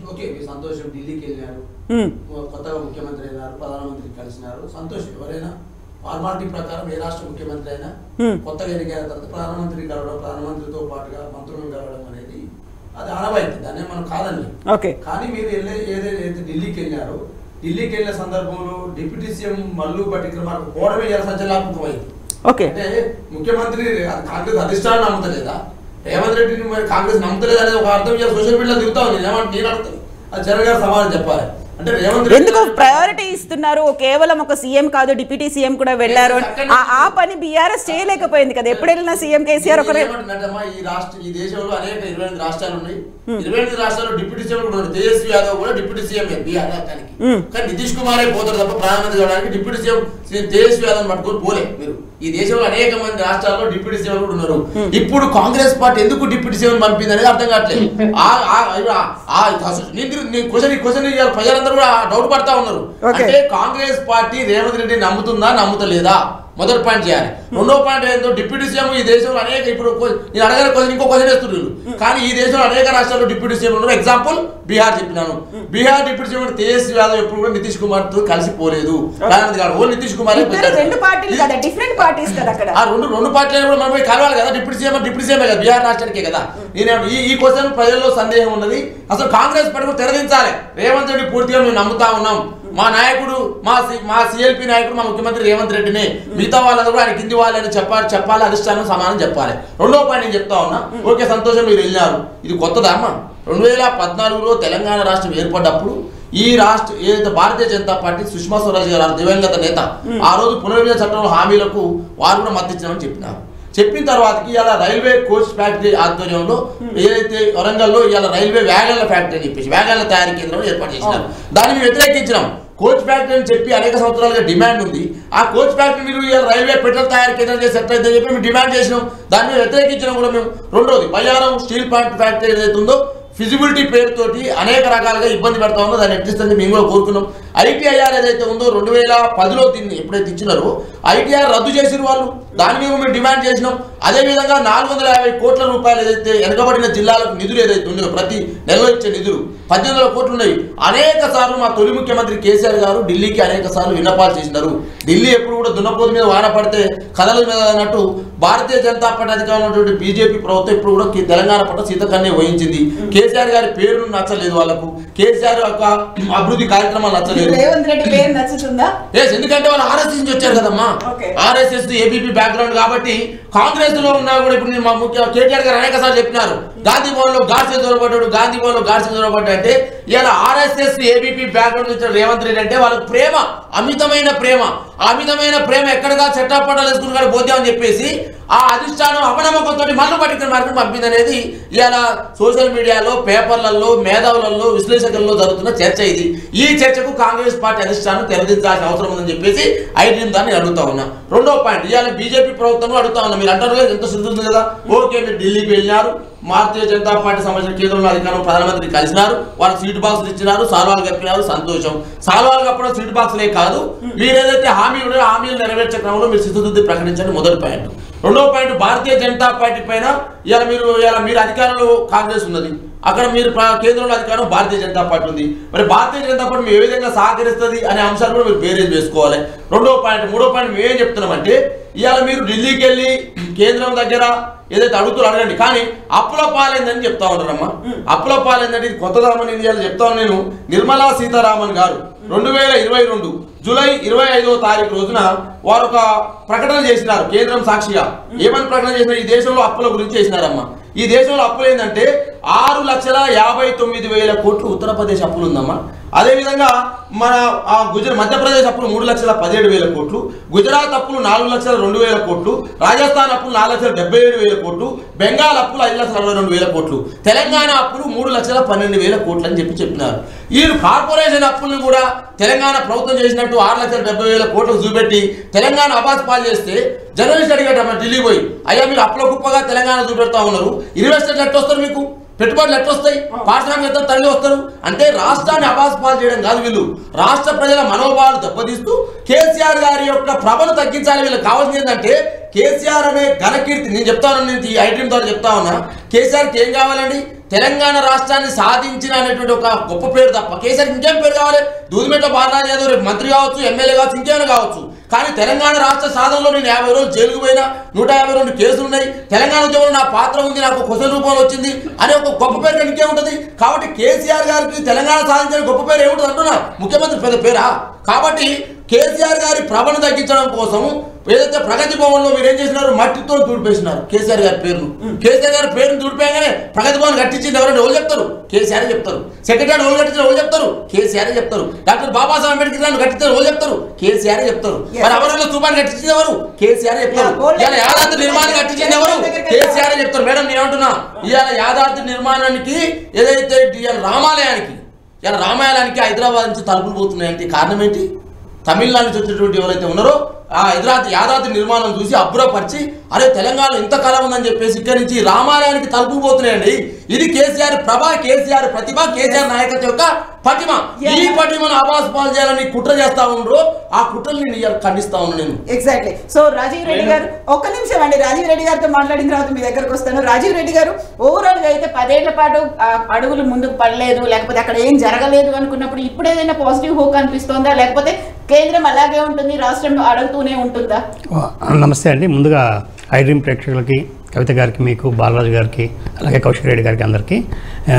Okay మీ సంతోషం ఢిల్లీకి వెళ్ళారు ఉమ్, కొత్తగా ముఖ్యమంత్రి అయినారు ప్రధానమంత్రి కలిసినారు సంతోషం ఎవరైనా ఫార్మాలిటీ ప్రకారం ఏ రాష్ట్ర ముఖ్యమంత్రి అయినా Hmm. కొత్తగా ఎన్నికైన తర్వాత ప్రధానమంత్రి కలవడం ప్రధానమంత్రితో పాటుగా మంత్రులను కలవడం అనేది అది ఆనవాయితీ దాన్ని మనం కాదండి ఓకే కానీ మీరు వెళ్ళే ఏదైతే ఢిల్లీకి వెళ్ళారో ఢిల్లీకి వెళ్ళిన సందర్భంలో డిప్యూటీ సీఎం మల్లు పట్టికమార్కు ఓడమే ఎలా సంచలనాత్మకమైంది ఓకే అంటే ముఖ్యమంత్రి అది కాంగ్రెస్ అధిష్టానం నమ్ముతలేదా రేవంత్ రెడ్డిని మరి కాంగ్రెస్ నమ్ముతలేదు అనేది ఒక అర్థం చేయాలి సోషల్ మీడియాలో దిగుతా ఉంది ఏమంటే నేను అడుగుతాను అది చరణ్ గారు సమాధానం చెప్పాలి అంటే రేవంత్ రెడ్డి ఎందుకు ప్రయారిటీ ఇస్తున్నారు కేవలం ఒక సీఎం కాదు డిప్యూటీ సీఎం కూడా వెళ్ళారు అని. ఆ- ఆ పని బీఆర్ఎస్ చేయలేకపోయింది కదా ఎప్పుడు వెళ్ళినా సీఎం కేసీఆర్ ఒకరే ఏమంటున్నాడమ్మా, ఈ రాష్ట్ర ఈ దేశంలో అనేక ఇరవై ఎనిమిది రాష్ట్రాలు ఉన్నాయి ఇరవై ఎనిమిది రాష్ట్రాల్లో డిప్యూటీ సీఎం కూడా ఉన్నారు తేజస్వి యాదవ్ కూడా డిప్యూటీ సీఎం బీహార్ రాష్ట్రానికి మ్మ్. కానీ నితీష్ కుమారే పోతారు తప్ప ప్రధానమంత్రి కావడానికి డిప్యూటీ సీఎం శ్రీ తేజస్వి యాదవ్ పట్టుకొని పోలే మీరు ఈ దేశంలో అనేక మంది రాష్ట్రాల్లో డిప్యూటీ సీఎం కూడా ఉన్నారు ఇప్పుడు కాంగ్రెస్ పార్టీ ఎందుకు డిప్యూటీ సీఎం పంపింది అనేది అర్థం కావట్లేదు ఆ- ఆ- ఆ- ఆ- అసలు నేను నేను క్వశ్చన్ క్వశ్చన్ ప్రజలందరూ కూడా డౌట్ పడతా ఉన్నారు Okay. అంటే కాంగ్రెస్ పార్టీ రేవంత్ రెడ్డి నమ్ముతుందా నమ్ముతలేదా మొదటి పాయింట్ చేయాలి రెండో పాయింట్ ఏంటో డిప్యూటీ సీఎం ఈ దేశంలో అనేక ఇప్పుడు కొ- నేను అడగల క్వశ్చన్ ఇంకో క్వశ్చన్ వేస్తున్నారు కానీ ఈ దేశంలో అనేక రాష్ట్రాల్లో డిప్యూటీ సీఎం ఉన్నారు ఎగ్జాంపుల్ బీహార్ చెప్పినాను బీహార్ డిప్యూటీ సీఎం తేజస్వి యాదవ్ ఎప్పుడు కూడా నితీష్ కుమార్ తో కలిసిపోలేదు ప్రధానమంత్రి గారు ఓ నితీష్ కుమార్ ఇద్దరు రెండు పార్టీలు కదా డిఫరెంట్ పార్టీస్ కదా అక్కడ ఆ రెండు రెండు పార్టీలు కూడా మనం పోయి కలవాలి కదా డిప్యూటీ సీఎం డిప్యూటీ సీఎం కదా బీహార్ రాష్ట్రానికే కదా నేను ఈ ఈ క్వశ్చన్ ప్రజల్లో సందేహం ఉన్నది అసలు కాంగ్రెస్ పార్టీ కూడా తెరదించాలి రేవంత్ రెడ్డి పూర్తిగా మేము నమ్ముతా ఉన్నాం మా నాయకుడు మా సి- మా సిఎల్పి నాయకుడు మా ముఖ్యమంత్రి రేవంత్ రెడ్డిని మిగతా వాళ్ళందరూ కూడా ఆయన కింది వాళ్ళని చెప్పాలి చెప్పాలి అధిష్టానం సమానం చెప్పాలి రెండో పాయింట్ నేను చెప్తా ఉన్నా ఓకే సంతోషం మీరు వెళ్ళారు ఇది కొత్తదా అమ్మా రెండు వేల పద్నాలుగులో తెలంగాణ రాష్ట్రం ఏర్పడ్డప్పుడు ఈ రాష్ట్ర ఏదైతే భారతీయ జనతా పార్టీ సుష్మా స్వరాజ్ గారు దివంగత నేత ఆ రోజు పునర్విభజన చట్టంలో హామీలకు వారు కూడా మద్దతు ఇచ్చినామని చెప్పినారు చెప్పిన తర్వాతకి ఇలా రైల్వే కోచ్ ఫ్యాక్టరీ ఆధ్వర్యంలో ఏదైతే వరంగల్లో ఇవాళ రైల్వే వ్యాగన్ల ఫ్యాక్టరీ అని చెప్పేసి వ్యాగన్ల తయారీ కేంద్రం ఏర్పాటు చేసినారు దాన్ని మేము వ్యతిరేకించినాం కోచ్ ఫ్యాక్టరీ అని చెప్పి అనేక సంవత్సరాలుగా డిమాండ్ ఉంది ఆ కోచ్ ఫ్యాక్టరీ మీరు ఇవాళ రైల్వే పెట్రోల్ తయారీ కేంద్రం చేసి సెట్ అయితే చెప్పి మేము డిమాండ్ చేసినాం దాన్ని మేము వ్యతిరేకించినాం కూడా మేము రెండోది బయ్యారం స్టీల్ ప్లాంట్ ఫ్యాక్టరీ ఏదైతే ఉందో ఫిజిబిలిటీ పేరుతోటి అనేక రకాలుగా ఇబ్బంది పెడతా ఉందో దాన్ని ఎట్టిస్తుంది మేము కూడా కోరుకున్నాం ఐటీఐఆర్ ఏదైతే ఉందో రెండు వేల పదిలో దీన్ని ఎప్పుడైతే ఇచ్చినారో ఐటీఆర్ రద్దు చేసిన వాళ్ళు దాని మీద మేము డిమాండ్ చేసినాం అదేవిధంగా నాలుగు వందల యాభై కోట్ల రూపాయలు ఏదైతే వెనుకబడిన జిల్లాలకు నిధులు ఏదైతే ఉందో ప్రతి నెలలో ఇచ్చే నిధులు పద్దెనిమిది వందల కోట్లు ఉన్నాయి అనేక సార్లు మా తొలి ముఖ్యమంత్రి కేసీఆర్ గారు ఢిల్లీకి అనేక సార్లు విన్నపాలు చేసినారు ఢిల్లీ ఎప్పుడు కూడా దున్నపోతు మీద వాన పడితే కథల మీద అన్నట్టు భారతీయ జనతా పార్టీ అధికారంలో ఉన్నటువంటి బీజేపీ ప్రభుత్వం ఇప్పుడు కూడా కి- తెలంగాణ పట్ల సీతకన్నే వహించింది కేసీఆర్ గారి పేరు నచ్చలేదు వాళ్ళకు కేసీఆర్ యొక్క అభివృద్ధి కార్యక్రమాలు నచ్చలేదు రేవంత్ రెడ్డి పేరు నచ్చుతుందా ఎస్ ఎందుకంటే వాళ్ళు ఆర్ఎస్ఎస్ నుంచి వచ్చారు కదమ్మా Okay. ఆర్ఎస్ఎస్ ఏబీపీ బ్యాక్గ్రౌండ్ కాబట్టి కాంగ్రెస్ లో ఉన్నా కూడా ఇప్పుడు నేను మా ముఖ్య కేటీఆర్ గారు అనేక సార్లు చెప్పినారు గాంధీ భవన్ లో గాడ్సే దొరబడ్డాడు గాంధీ భవన్ లో గాడ్సే దొరబడ్డా అంటే ఇలా ఆర్ఎస్ఎస్ ఏబీపీ బ్యాక్గ్రౌండ్ వచ్చిన రేవంత్ రెడ్డి అంటే వాళ్ళకి ప్రేమ అమితమైన ప్రేమ ఆ అమితమైన ప్రేమ ఎక్కడగా చట్టాపట్టాలు వేసుకుని పోతే అని చెప్పేసి ఆ అధిష్టానం అపనమ్మకంతో మళ్ళీ పట్టుకుని మార్కెట్ పంపింది అనేది ఇవాళ సోషల్ మీడియాలో పేపర్లలో మేధావులలో విశ్లేషకులలో జరుగుతున్న చర్చ ఇది ఈ చర్చకు కాంగ్రెస్ పార్టీ అధిష్టానం తెరదించాల్సిన అవసరం ఉందని చెప్పేసి ఐటీఎం దాన్ని అడుగుతా ఉన్నా రెండో పాయింట్ ఇవాళ బీజేపీ ప్రభుత్వం అడుగుతా ఉన్నా మీరు అంటారు కదా ఎంత శుద్ధి ఉంది కదా ఓకే మీరు ఢిల్లీకి వెళ్ళినారు భారతీయ జనతా పార్టీ సంబంధించిన కేంద్రంలో అధికారం ప్రధానమంత్రి కలిసినారు వాళ్ళు సీట్ బాక్సులు ఇచ్చినారు సాల్వాలు కప్పినారు సంతోషం సాల్వాలు కప్పడం సీట్ బాక్సులే కాదు మీరు ఏదైతే హామీలు ఉన్నాయో హామీలు నెరవేర్చే క్రమంలో మీరు సిద్ధశుద్ధి ప్రకటించండి మొదటి పాయింట్ రెండో పాయింట్ భారతీయ జనతా పార్టీ పైన ఇవాళ మీరు ఇవాళ మీరు అధికారంలో కాంగ్రెస్ ఉన్నది అక్కడ మీరు ప్ర- కేంద్రంలో అధికారం భారతీయ జనతా పార్టీ ఉంది మరి భారతీయ జనతా పార్టీ మేము ఏ విధంగా సహకరిస్తుంది అనే అంశాలు కూడా మీరు బేరేజ్ వేసుకోవాలి రెండో పాయింట్ మూడో పాయింట్ మేము ఏం చెప్తున్నామంటే ఇవాళ మీరు ఢిల్లీకి వెళ్ళి కేంద్రం దగ్గర ఏదైతే అడుగుతారో అడగండి కానీ అప్పుల పాలైందని చెప్తా ఉన్నారమ్మా అప్పుల పాలైందంటే ఇది కొత్తదనమని ఇవాళ చెప్తాను నేను నిర్మలా సీతారామన్ గారు రెండు వేల ఇరవై రెండు జూలై ఇరవై ఐదో తారీఖు రోజున వారు ఒక ప్రకటన చేసినారు కేంద్రం సాక్షిగా ఏమని ప్రకటన చేసినారు ఈ దేశంలో అప్పుల గురించి చేసినారమ్మా ఈ దేశంలో అప్పులు ఏంటంటే ఆరు లక్షల యాభై తొమ్మిది వేల కోట్లు ఉత్తరప్రదేశ్ అప్పులు ఉందమ్మా అదేవిధంగా మన ఆ గుజరాత్ మధ్యప్రదేశ్ అప్పులు మూడు లక్షల పదిహేడు వేల కోట్లు గుజరాత్ అప్పులు నాలుగు లక్షల రెండు వేల కోట్లు రాజస్థాన్ అప్పులు నాలుగు లక్షల డెబ్బై ఏడు వేల కోట్లు బెంగాల్ అప్పులు ఐదు లక్షల అరవై రెండు వేల కోట్లు తెలంగాణ అప్పులు మూడు లక్షల పన్నెండు వేల కోట్లు అని చెప్పి చెప్పినారు ఈ కార్పొరేషన్ అప్పులను కూడా తెలంగాణ ప్రభుత్వం చేసినట్టు ఆరు లక్షల డెబ్బై వేల కోట్లకు చూపెట్టి తెలంగాణ అబాస్ పాలు చేస్తే జర్నలిస్ట్ అడిగాడు అమ్మ ఢిల్లీ పోయి అయ్యా మీరు అప్పుల కుప్పగా తెలంగాణ చూపెడతా ఉన్నారు ఇన్వెస్టర్లు ఎట్లా వస్తారు మీకు పెట్టుబడులు ఎట్లా వస్తాయి పారిశ్రామిక తల్లి వస్తారు అంటే రాష్ట్రాన్ని అబాస్పాలు చేయడం కాదు వీళ్ళు రాష్ట్ర ప్రజల మనోభావాలు దెబ్బతీస్తూ కేసీఆర్ గారి యొక్క ప్రభను తగ్గించాలి వీళ్ళకి కావాల్సింది ఏంటంటే కేసీఆర్ అనే ఘనకీర్తి నేను చెప్తా ఉన్నా నేను ఈ ఐటీఎం ద్వారా చెప్తా ఉన్నా కేసీఆర్కి ఏం కావాలండి తెలంగాణ రాష్ట్రాన్ని సాధించిన అనేటువంటి ఒక గొప్ప పేరు తప్ప కేసీఆర్ ఇంకేం పేరు కావాలి దూదిమెట్ల బాలరాజు యాదవ్ రేపు మంత్రి కావచ్చు ఎమ్మెల్యే కావచ్చు ఇంకేమైనా కావచ్చు కానీ తెలంగాణ రాష్ట్ర సాధనలో నేను యాభై రోజులు జైలుకు పోయినా నూట యాభై రెండు కేసులు ఉన్నాయి తెలంగాణ ఉద్యమంలో నా పాత్ర ఉంది నాకు క్వశ్చన్ రూపంలో వచ్చింది అనే ఒక గొప్ప పేరు ఇంకేముంటది కాబట్టి కేసీఆర్ గారికి తెలంగాణ సాధించిన గొప్ప పేరు ఏముంటుంది అంటున్నా ముఖ్యమంత్రి పెద్ద పేరా కాబట్టి కేసీఆర్ గారి ప్రభను తగ్గించడం కోసం ఏదైతే ప్రగతి భవన్ లో మీరు ఏం చేసినారు మట్టితో తుడిపేసినారు కేసీఆర్ గారి పేరును కేసీఆర్ గారి పేరును తుడిపోయాగానే ప్రగతి భవన్ కట్టించింది ఎవరంటే ఎవరు చెప్తారు కేసీఆర్ చెప్తారు సెక్రటరీ ఎవరు కట్టించిన ఎవరు చెప్తారు కేసీఆర్ చెప్తారు డాక్టర్ బాబాసాహెబ్ అంబేద్కర్ గారిని కట్టించిన ఎవరు చెప్తారు కేసీఆర్ చెప్తారు మరి అమరుల స్థూపాన్ని కట్టించింది ఎవరు కేసీఆర్ చెప్తారు Yeah, gold- ఇవాళ యాదాద్రి నిర్మాణం కట్టించింది ఎవరు కేసీఆర్ చెప్తారు మేడం నేను ఏమంటున్నా ఇవాళ యాదాద్రి నిర్మాణానికి ఏదైతే ఇవాళ రామాలయానికి ఇలా రామాయణానికి హైదరాబాద్ నుంచి తలుపులు పోతున్నాయంటే కారణం ఏంటి తమిళనాడు నుంచి వచ్చినటువంటి ఎవరైతే ఉన్నారో ఆ హైదరాబాద్ యాదాద్రి నిర్మాణం చూసి అబ్బురపరిచి అరే తెలంగాణ ఇంత కాలం ఉందని చెప్పేసి ఇక్కడి నుంచి రామాలయానికి తలుపులు పోతున్నాయండి ఇది కేసీఆర్ ప్రభ కేసీఆర్ ప్రతిభ కేసీఆర్ నాయకత్వం యొక్క పటిమ ఈ పటిమను ఆవాస్ పాలు చేయాలని కుట్ర చేస్తా ఉండరు ఆ కుట్రని నేను ఇవాళ ఖండిస్తా ఉన్నాను నేను ఎగ్జాక్ట్లీ సో రాజీవ్ రెడ్డి గారు ఒక్క నిమిషం అండి రాజీవ్ రెడ్డి గారితో మాట్లాడిన తర్వాత మీ దగ్గరకు వస్తాను రాజీవ్ రెడ్డి గారు ఓవరాల్ గా అయితే పదేళ్ల పాటు ఆ, అడుగులు ముందుకు పడలేదు లేకపోతే అక్కడ ఏం జరగలేదు అనుకున్నప్పుడు ఇప్పుడు ఏదైనా పాజిటివ్ హోప్ అనిపిస్తోందా లేకపోతే కేంద్రం అలాగే ఉంటుంది రాష్ట్రం అడుగుతూనే ఉంటుందా నమస్తే అండి ముందుగా ఐ డ్రీమ్ ప్రేక్షకులకి కవిత గారికి మీకు బాలరాజు గారికి అలాగే కౌశిక్ రెడ్డి గారికి అందరికీ ఆ,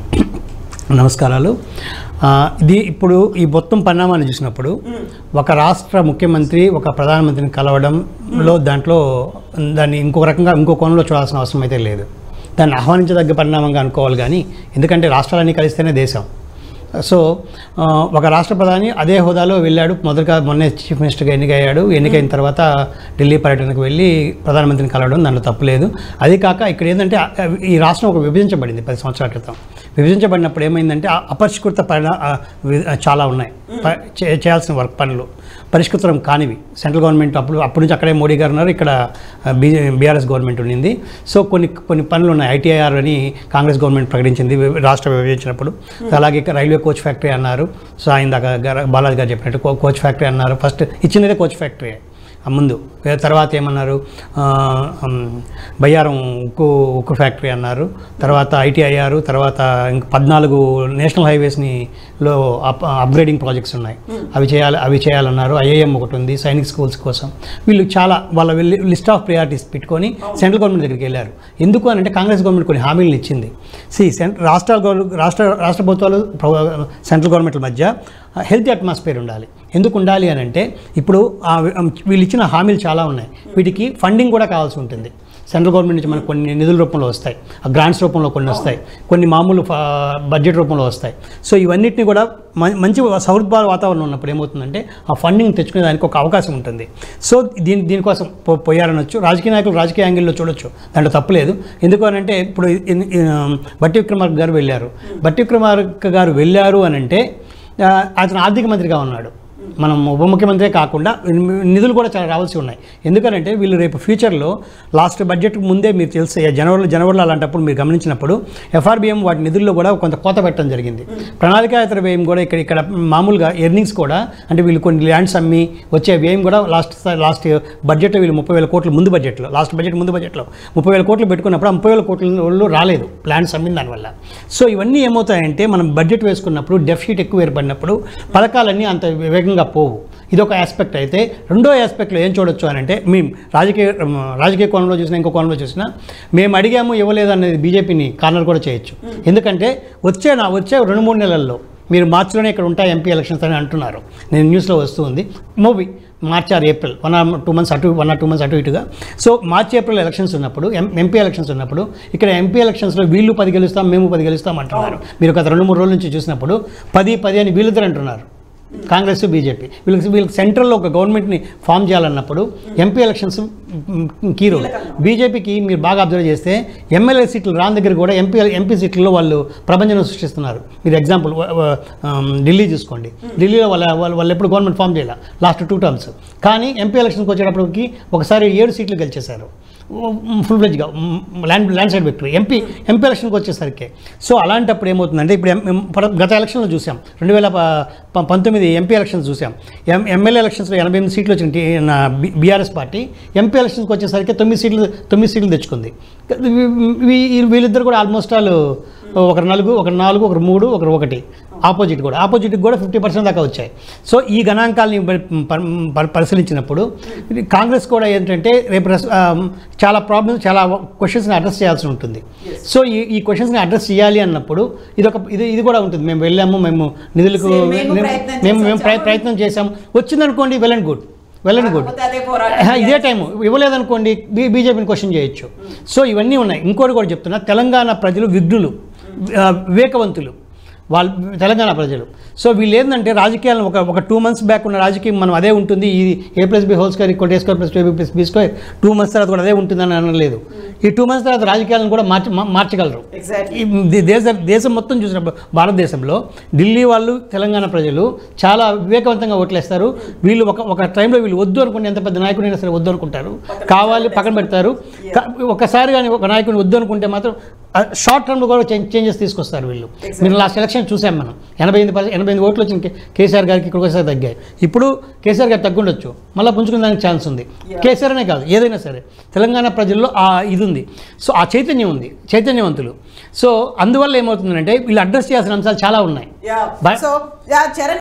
నమస్కారాలు ఆ, ఇది ఇప్పుడు ఈ మొత్తం పరిణామాన్ని చూసినప్పుడు ఒక రాష్ట్ర ముఖ్యమంత్రి ఒక ప్రధానమంత్రిని కలవడంలో దాంట్లో దాన్ని ఇంకొక రకంగా ఇంకో కోణంలో చూడాల్సిన అవసరం అయితే లేదు దాన్ని ఆహ్వానించదగ్గ పరిణామంగా అనుకోవాలి కానీ ఎందుకంటే రాష్ట్రాలన్నీ కలిస్తేనే దేశం సో ఆ, ఒక రాష్ట్ర ప్రధాని అదే హోదాలో వెళ్ళాడు మొదటగా మొన్నే చీఫ్ మినిస్టర్గా ఎన్నికయ్యాడు ఎన్నికైన తర్వాత ఢిల్లీ పర్యటనకు వెళ్ళి ప్రధానమంత్రిని కలవడం దాంట్లో తప్పు లేదు అది కాక ఇక్కడ ఏంటంటే ఆ, ఈ రాష్ట్రం ఒక విభజించబడింది పది సంవత్సరాల క్రితం విభజించబడినప్పుడు ఏమైందంటే ఆ అపరిష్కృత పరిణా ఆ, వి- చాలా ఉన్నాయి ప- చే- చేయాల్సిన వర్క్ పనులు పరిష్కృతం కానివి సెంట్రల్ గవర్నమెంట్ అప్పుడు అప్పటి నుంచి అక్కడే మోడీ గారు ఉన్నారు ఇక్కడ బీ బీఆర్ఎస్ గవర్నమెంట్ ఉండింది సో కొన్ని కొన్ని పనులు ఉన్నాయి ఐటీఐఆర్ అని కాంగ్రెస్ గవర్నమెంట్ ప్రకటించింది వి- రాష్ట్ర విభజించినప్పుడు అలాగే ఇక్కడ రైల్వే కోచ్ ఫ్యాక్టరీ అన్నారు సో ఆయన దాకా బాలాజీ గారు చెప్పినట్టు కో- కోచ్ ఫ్యాక్టరీ అన్నారు ఫస్ట్ ఇచ్చినదే కోచ్ ఫ్యాక్టరీ ఆ ముందు ఏ తర్వాత ఏమన్నారు ఆ, ఉమ్, బయ్యారం ఉక్కు ఉక్కు ఫ్యాక్టరీ అన్నారు తర్వాత ఐటీఐఆర్ తర్వాత ఇంక పద్నాలుగు నేషనల్ హైవేస్ని లో అప్ అప్గ్రేడింగ్ ప్రాజెక్ట్స్ ఉన్నాయి అవి చేయాలి అవి చేయాలన్నారు ఐఏఎం ఒకటి ఉంది సైనిక్ స్కూల్స్ కోసం వీళ్ళు చాలా వాళ్ళ లిస్ట్ ఆఫ్ ప్రియారిటీస్ పెట్టుకొని సెంట్రల్ గవర్నమెంట్ దగ్గరికి వెళ్ళారు ఎందుకు అని అంటే కాంగ్రెస్ గవర్నమెంట్ కొన్ని హామీలను ఇచ్చింది సి సెంట్రల్ రాష్ట్రాల గవర్- రాష్ట్ర రాష్ట్ర ప్రభుత్వాలు ప్ర- సెంట్రల్ గవర్నమెంట్ల మధ్య హెల్తీ అట్మాస్ఫియర్ ఉండాలి ఎందుకు ఉండాలి అని అంటే ఇప్పుడు ఆ వి- వీళ్ళు ఇచ్చిన హామీలు చాలా ఉన్నాయి వీటికి ఫండింగ్ కూడా కావాల్సి ఉంటుంది సెంట్రల్ గవర్నమెంట్ నుంచి మనకు కొన్ని నిధుల రూపంలో వస్తాయి ఆ గ్రాంట్స్ రూపంలో కొన్ని వస్తాయి కొన్ని మామూలు ఫ- బడ్జెట్ రూపంలో వస్తాయి సో ఇవన్నిటిని కూడా మం- మంచి సౌహృద్భావ వాతావరణం ఉన్నప్పుడు ఏమవుతుందంటే ఆ ఫండింగ్ తెచ్చుకునే దానికి ఒక అవకాశం ఉంటుంది సో దీని దీనికోసం పో- పోయారనొచ్చు రాజకీయ నాయకులు రాజకీయ యాంగిల్లో చూడొచ్చు దాంట్లో తప్పులేదు ఎందుకు అని అంటే ఇప్పుడు ఇన్- ఇన్- బట్టి విక్రమార్క గారు వెళ్ళారు బట్టి విక్రమార్క గారు వెళ్ళారు అని అంటే ఆ, అతను ఆర్థిక మంత్రిగా ఉన్నాడు మనం ఉప ముఖ్యమంత్రే కాకుండా నిధులు కూడా చాలా రావాల్సి ఉన్నాయి ఎందుకనంటే వీళ్ళు రేపు ఫ్యూచర్లో లాస్ట్ బడ్జెట్ ముందే మీరు తెలిసే జనవరిలో జనవరిలో అలాంటప్పుడు మీరు గమనించినప్పుడు ఎఫ్ఆర్బిఎం వాటి నిధుల్లో కూడా కొంత కోత పెట్టడం జరిగింది ప్రణాళికాయతర వ్యయం కూడా ఇక్కడ ఇక్కడ మామూలుగా ఎర్నింగ్స్ కూడా అంటే వీళ్ళు కొన్ని ల్యాండ్స్ అమ్మి వచ్చే వ్యయం కూడా లాస్ట్ లాస్ట్ బడ్జెట్లో వీళ్ళు ముప్పై వేల కోట్లు ముందు బడ్జెట్లో లాస్ట్ బడ్జెట్ ముందు బడ్జెట్లో ముప్పై వేల కోట్లు పెట్టుకున్నప్పుడు ఆ ముప్పై వేల కోట్లు రాలేదు ప్లాన్స్ అమ్మిన దానివల్ల సో ఇవన్నీ ఏమవుతాయంటే మనం బడ్జెట్ వేసుకున్నప్పుడు డెఫిసిట్ ఎక్కువ ఏర్పడినప్పుడు పథకాలన్నీ అంత వేగంగా పోవు ఇదొక ఆస్పెక్ట్ అయితే రెండో ఆస్పెక్ట్లో ఏం చూడొచ్చు అని అంటే మేము రాజకీయ ఉమ్, రాజకీయ కోణంలో చూసినా ఇంకో కోణంలో చూసినా మేము అడిగాము ఇవ్వలేదు అనేది బీజేపీని కార్నర్ కూడా చేయొచ్చు ఎందుకంటే వచ్చే నా వచ్చే రెండు మూడు నెలల్లో మీరు మార్చిలోనే ఇక్కడ ఉంటాయి ఎంపీ ఎలక్షన్స్ అని అంటున్నారు నేను న్యూస్లో వస్తుంది movie March or April one or two months అటు వన్ ఆర్ టూ మంత్స్ అటు ఇటుగా సో మార్చ్ ఏప్రిల్ ఎలక్షన్స్ ఉన్నప్పుడు ఎం ఎంపీ ఎలక్షన్స్ ఉన్నప్పుడు ఇక్కడ ఎంపీ ఎలక్షన్స్లో వీళ్ళు పది గెలుస్తాం మేము పది గెలుస్తాం అంటున్నారు మీరు గత రెండు మూడు రోజుల నుంచి చూసినప్పుడు పది పది అని వీళ్ళిద్దరు అంటున్నారు కాంగ్రెస్ బీజేపీ వీళ్ళకి వీళ్ళకి సెంట్రల్లో ఒక గవర్నమెంట్ని ఫామ్ చేయాలన్నప్పుడు ఎంపీ ఎలక్షన్స్ కీ రోల్ బీజేపీకి మీరు బాగా అబ్జర్వ్ చేస్తే ఎమ్మెల్యే సీట్లు రాని దగ్గర కూడా ఎంపీ ఎంపీ సీట్లలో వాళ్ళు ప్రపంచం సృష్టిస్తున్నారు మీరు ఎగ్జాంపుల్ ఢిల్లీ చూసుకోండి ఢిల్లీలో వాళ్ళ వాళ్ళు వాళ్ళు ఎప్పుడు గవర్నమెంట్ ఫామ్ చేయాలి లాస్ట్ టూ టర్మ్స్ కానీ ఎంపీ ఎలక్షన్కి వచ్చేటప్పటికి ఒకసారి ఏడు సీట్లు గెలిచేశారు ఫుల్ ఫ్లెజ్గా land landslide victory MP MP ఎలక్షన్కి వచ్చేసరికి సో అలాంటప్పుడు ఏమవుతుందంటే ఇప్పుడు ఎం- ఎం- పర- గత ఎలక్షన్లో చూసాం రెండు వేల ప- ప- పంతొమ్మిది ఎంపీ ఎలక్షన్స్ చూసాం ఎం ఎమ్మెల్యే ఎలక్షన్స్లో ఎనభై ఎనిమిది సీట్లు వచ్చిన టీ- నా బి- బీఆర్ఎస్ పార్టీ ఎంపీ ఎలక్షన్స్కి వచ్చేసరికి తొమ్మిది సీట్లు తొమ్మిది సీట్లు తెచ్చుకుంది వీ- వీ- వీళ్ళిద్దరు కూడా ఆల్మోస్ట్ ఆల్ ఒకరు నలుగు ఒకరు నాలుగు ఒకరు మూడు ఒకరు ఒకటి ఆపోజిట్ కూడా ఆపోజిట్ కూడా ఫిఫ్టీ పర్సెంట్ దాకా వచ్చాయి సో ఈ గణాంకాలని పరి- పరి- పరి- పరిశీలించినప్పుడు ఇది కాంగ్రెస్ కూడా ఏంటంటే రేపు రెస్- ఆ, చాలా ప్రాబ్లమ్స్ చాలా క్వశ్చన్స్ని అడ్రస్ చేయాల్సి ఉంటుంది సో ఈ ఈ క్వశ్చన్స్ని అడ్రస్ చేయాలి అన్నప్పుడు ఇది ఒక ఇది ఇది కూడా ఉంటుంది మేము వెళ్ళాము మేము నిధులకు Same, మేము మేము ప్రయత్నం మేము చేసాం, మేము ప్రయ- చాలా- ప్రయత్నం చేసాం వచ్చిందనుకోండి well and good well and good కాకపోతే అదే పోరాటం ఆహా, ఇదే టైము ఇవ్వలేదనుకోండి బీ బీజేపీని క్వశ్చన్ చేయొచ్చు సో ఇవన్నీ ఉన్నాయి ఇంకోటి కూడా చెప్తున్నా తెలంగాణ ప్రజలు విఘ్నులు ఆ, వివేకవంతులు వాళ్ళు తెలంగాణ ప్రజలు సో వీళ్ళు ఏంటంటే రాజకీయాలను ఒక ఒక టూ మంత్స్ బ్యాక్ ఉన్న రాజకీయం మనం అదే ఉంటుంది ఇది a plus b whole square equal a square plus two plus b square two months తర్వాత కూడా అదే ఉంటుందని అనలేదు ఈ టూ మంత్స్ తర్వాత రాజకీయాలను కూడా మార్చి మా- మార్చగలరు Exactly. ఈ దే- దేశ దేశం మొత్తం చూసినప్పుడు భారతదేశంలో ఢిల్లీ వాళ్ళు తెలంగాణ ప్రజలు చాలా వివేకవంతంగా ఓట్లేస్తారు వీళ్ళు ఒక ఒక టైంలో వీళ్ళు వద్దు అనుకుంటే ఎంత పెద్ద నాయకుడైనా సరే వద్దు అనుకుంటారు కావాలి పక్కన పెడతారు కా- ఒకసారి కానీ ఒక నాయకుని వద్దు అనుకుంటే మాత్రం షార్ట్ టర్మ్లో కూడా చేంజ్ చేంజెస్ తీసుకొస్తారు వీళ్ళు మీరు లాస్ట్ ఎలక్షన్ చూసాం మనం ఎనభై ఎనిమిది పర్సెంట్ ఎనభై ఎనిమిది ఓట్లు వచ్చిన కే- కేసీఆర్ గారికి ఇక్కడ ఒకసారి తగ్గాయి ఇప్పుడు కేసీఆర్ గారు తగ్గుండొచ్చు మళ్ళీ పుంజుకునే దానికి ఛాన్స్ ఉంది కేసీఆర్ అనే కాదు ఏదైనా సరే తెలంగాణ ప్రజల్లో ఆ ఇది ఉంది సో ఆ చైతన్యం ఉంది చైతన్యవంతులు సో అందువల్ల ఏమవుతుందంటే వీళ్ళు అడ్రస్ చేయాల్సిన అంశాలు చాలా ఉన్నాయి yeah bye- so yeah Charan